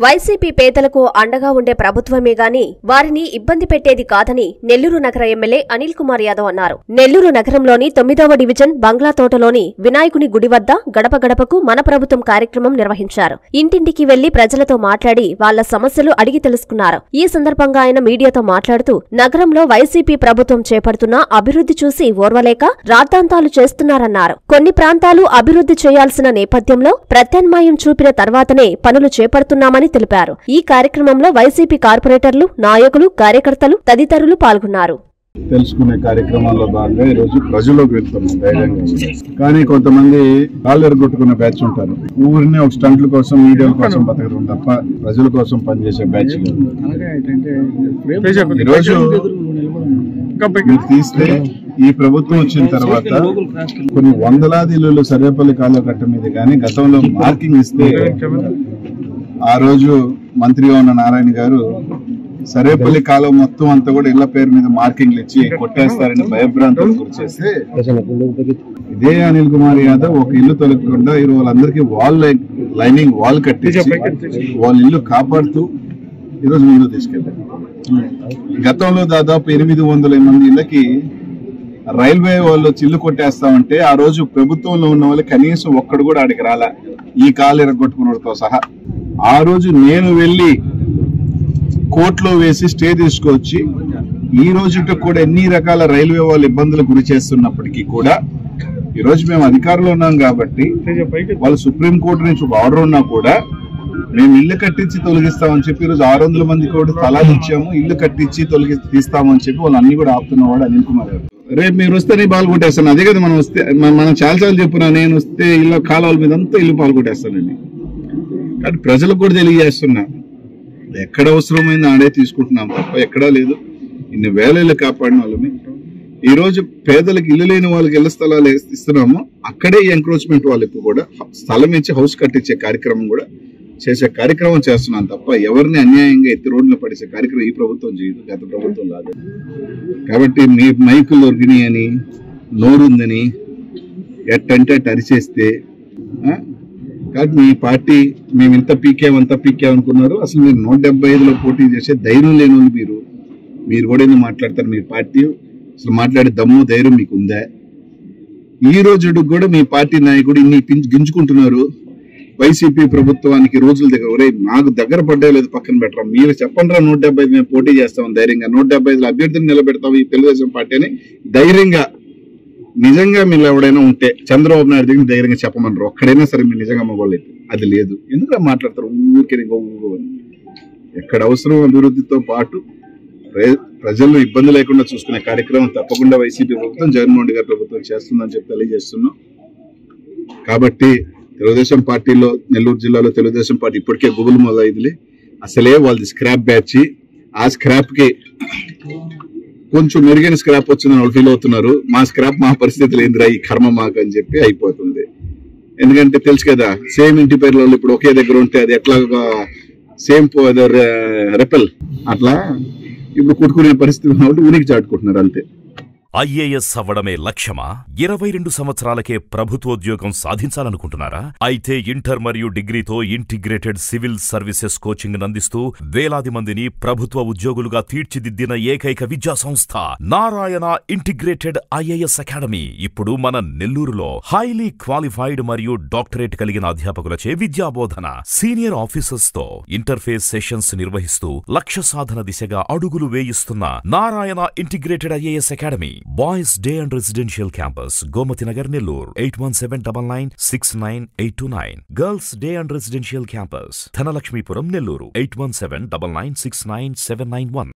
YCP పేదలకు అండగా ఉండే ప్రభుత్వమే గాని వారిని ఇబ్బంది పెట్టేది కాదని నెల్లూరు నగర ఎమ్మెల్యే అనిల్ కుమార్ యాదవ్ అన్నారు నెల్లూరు నగరంలోని తొమ్మిదవ డివిజన్ బంగ్లా తోటలోని వినాయకుని గుడి వద్ద గడప గడపకు మన ప్రభుత్వం కార్యక్రమం నిర్వహించారు ఇంటింటికి వెళ్లి ప్రజలతో మాట్లాడి వాళ్ల సమస్యలు అడిగి తెలుసుకున్నారు ఈ సందర్భంగా ఆయన మీడియాతో మాట్లాడుతూ నగరంలో వైసీపీ ప్రభుత్వం చేపడుతున్న అభివృద్ధి చూసి ఓర్వలేక రాద్ధాంతాలు చేస్తున్నారన్నారు కొన్ని ప్రాంతాలు అభివృద్ధి చేయాల్సిన నేపథ్యంలో ప్రత్యామ్నాయం చూపిన తర్వాతనే పనులు చేపడుతున్నామని తెలిపారు ఈ కార్యక్రమంలో వైసీపీ కార్పొరేటర్లు నాయకులు కార్యకర్తలు తదితరులు పాల్గొన్నారు తెలుసుకునే కార్యక్రమాల్లో భాగంగా ఈ రోజు ప్రజల్లోకి వెళ్తున్నాం ధైర్యంగా కానీ కొంతమంది కాళ్ళు ఎరగొట్టుకునే బ్యాచ్ ఉంటారు ఊరిని ఒక స్టంట్ల కోసం మీడియాల కోసం బతకడం తప్ప ప్రజల కోసం పనిచేసే బ్యాచ్ ఈ రోజు మీరు తీస్తే ఈ ప్రభుత్వం వచ్చిన తర్వాత కొన్ని వందలాది ఇల్లులు సర్వేపల్లి కాలువ కట్ట మీద కానీ గతంలో మార్కింగ్ ఇస్తే ఆ రోజు మంత్రిగా ఉన్న నారాయణ గారు సర్వేపల్లి కాలువ మొత్తం అంతా కూడా ఇళ్ల పేరు మీద మార్కింగ్లు ఇచ్చి కొట్టేస్తారని భయభ్రాంతులు గురి చేస్తే ఇదే అనిల్ కుమార్ యాదవ్ ఒక ఇల్లు తొలగకుండా ఈ వాళ్ళందరికీ వాల్ లైనింగ్ వాల్ కట్టించి వాళ్ళ ఇల్లు కాపాడుతూ ఈరోజు ముందు తీసుకెళ్ళారు గతంలో దాదాపు ఎనిమిది వందల మంది ఇళ్ళకి రైల్వే వాళ్ళు చిల్లు కొట్టేస్తామంటే ఆ రోజు ప్రభుత్వంలో ఉన్న వాళ్ళు కనీసం ఒక్కడు కూడా ఆడికి రాలా ఈ కాలు ఎరగొట్టుకున్నతో సహా ఆ రోజు నేను వెళ్ళి కోర్టులో వేసి స్టే తీసుకొచ్చి ఈ రోజుకి కూడా ఎన్ని రకాల రైల్వే వాళ్ళు ఇబ్బందులు గురి చేస్తున్నప్పటికీ కూడా ఈ రోజు మేము అధికారంలో ఉన్నాం కాబట్టి వాళ్ళు సుప్రీం కోర్టు నుంచి ఒక ఆర్డర్ ఉన్నా కూడా మేము ఇల్లు కట్టించి తొలగిస్తామని చెప్పి ఈరోజు ఆరు వందల మంది కూడా స్థలాలు ఇచ్చాము ఇల్లు కట్టించి తొలగి తీస్తామని చెప్పి వాళ్ళు అన్ని కూడా ఆపుతున్నవాడు అనిల్ కుమార్ గారు రేపు మీరు వస్తే నీ పాలు కొట్టేస్తాను అదే కదా మనం వస్తే మన- మనం చాలాసార్లు చెప్పున్నా నేను వస్తే ఇల్లు కాలువల మీద అంతా ఇల్లు పాలు కొట్టేస్తానండి కానీ ప్రజలకు కూడా తెలియజేస్తున్నా ఎక్కడ అవసరమైంది ఆడే తీసుకుంటున్నాం తప్ప ఎక్కడా లేదు ఇన్ని వేల ఇల్లు కాపాడిన వాళ్ళని ఈ రోజు పేదలకు ఇల్లు లేని వాళ్ళకి ఇళ్ల స్థలాలు ఇస్- ఇస్తున్నాము అక్కడే ఎంక్రోచ్మెంట్ వాళ్ళకి కూడా స్థలం ఇచ్చి హౌస్ కట్టించే కార్యక్రమం కూడా చేసే కార్యక్రమం చేస్తున్నాం తప్ప ఎవరిని అన్యాయంగా ఎత్తి రోడ్లు పడేసే కార్యక్రమం ఈ ప్రభుత్వం చేయదు గత ప్రభుత్వం లాగా కాబట్టి మీ మైకులు దొరికినాయి అని నోరుందని ఎట్టంటే అట్ట అరిచేస్తే ఆ? కాబట్టి మీ పార్టీ మేము ఇంత పీకాం అంత పీకాం అనుకున్నారు అసలు మీరు నూట డెబ్బై ఐదులో పోటీ చేసే ధైర్యం లేని వాళ్ళు మీరు మీరు కూడా ఎందుకు మాట్లాడతారు మీ పార్టీ అసలు మాట్లాడే దమ్ము ధైర్యం మీకు ఉందా ఈ రోజు కూడా మీ పార్టీ నాయకుడు ఇన్ని పించ్- గింజుకుంటున్నారు వైసీపీ ప్రభుత్వానికి రోజుల దగ్గర ఒరే నాకు దగ్గర పడ్డా లేదు పక్కన పెట్టరా మీరు చెప్పండి రా నూట డెబ్బై ఐదు మేము పోటీ చేస్తాం ధైర్యంగా నూట డెబ్బై ఐదులో అభ్యర్థిని నిలబెడతాం ఈ తెలుగుదేశం పార్టీ అని ధైర్యంగా నిజంగా మీరు ఎవడైనా ఉంటే చంద్రబాబు నాయుడు దగ్గర ధైర్యంగా చెప్పమన్నారు ఒక్కడైనా సరే మీరు నిజంగా మగవాళ్ళైతే అది లేదు ఎందుకు మాట్లాడతారు ఊరికే గొవ్వు అని ఎక్కడ అవసరం అభివృద్ధితో పాటు ప్ర- ప్రజలు ఇబ్బంది లేకుండా చూసుకునే కార్యక్రమం తప్పకుండా వైసీపీ ప్రభుత్వం జగన్మోహన్ రెడ్డి గారి ప్రభుత్వం చేస్తుందని చెప్పి తెలియజేస్తున్నాం కాబట్టి తెలుగుదేశం పార్టీలో నెల్లూరు జిల్లాలో తెలుగుదేశం పార్టీ ఇప్పటికే గుబులు మొదలైందిలే అసలే వాళ్ళది స్క్రాప్ బ్యాచ్ ఆ స్క్రాప్ కి కొంచెం మెరుగైన స్క్రాప్ వచ్చిందని వాళ్ళు ఫీల్ అవుతున్నారు మా స్క్రాప్ మా పరిస్థితులు ఏందిరా ఈ కర్మ మాకు అని చెప్పి అయిపోతుంది ఎందుకంటే తెలుసు కదా సేమ్ ఇంటి పేర్ల వాళ్ళు ఇప్పుడు ఒకే దగ్గర ఉంటే అది ఎట్లా సేమ్ రెపల్ అట్లా ఇప్పుడు కొట్టుకునే పరిస్థితి ఉన్నప్పుడు ఉనికి చాటుకుంటున్నారు అంతే ఐఏఎస్ అవ్వడమే లక్ష్యమా ఇరవై రెండు సంవత్సరాలకే ప్రభుత్వోద్యోగం సాధించాలనుకుంటున్నారా అయితే ఇంటర్ మరియు డిగ్రీతో ఇంటిగ్రేటెడ్ సివిల్ సర్వీసెస్ కోచింగ్ అందిస్తూ వేలాది మందిని ప్రభుత్వ ఉద్యోగులుగా తీర్చిదిద్దిన ఏకైక విద్యా సంస్థ నారాయణ ఇంటిగ్రేటెడ్ ఐఏఎస్ అకాడమీ ఇప్పుడు మన నెల్లూరులో హైలీ క్వాలిఫైడ్ మరియు డాక్టరేట్ కలిగిన అధ్యాపకులచే విద్యాబోధన సీనియర్ ఆఫీసర్స్ తో ఇంటర్ఫేస్ సెషన్స్ నిర్వహిస్తూ లక్ష్య సాధన దిశగా అడుగులు వేయిస్తున్న Narayana integrated IAS academy boys day and residential campus Gomathi Nagar Nellore eight one seven double nine six nine eight two nine girls day and residential campus Dhanalakshmipuram Nellore eight one seven double nine six nine seven nine one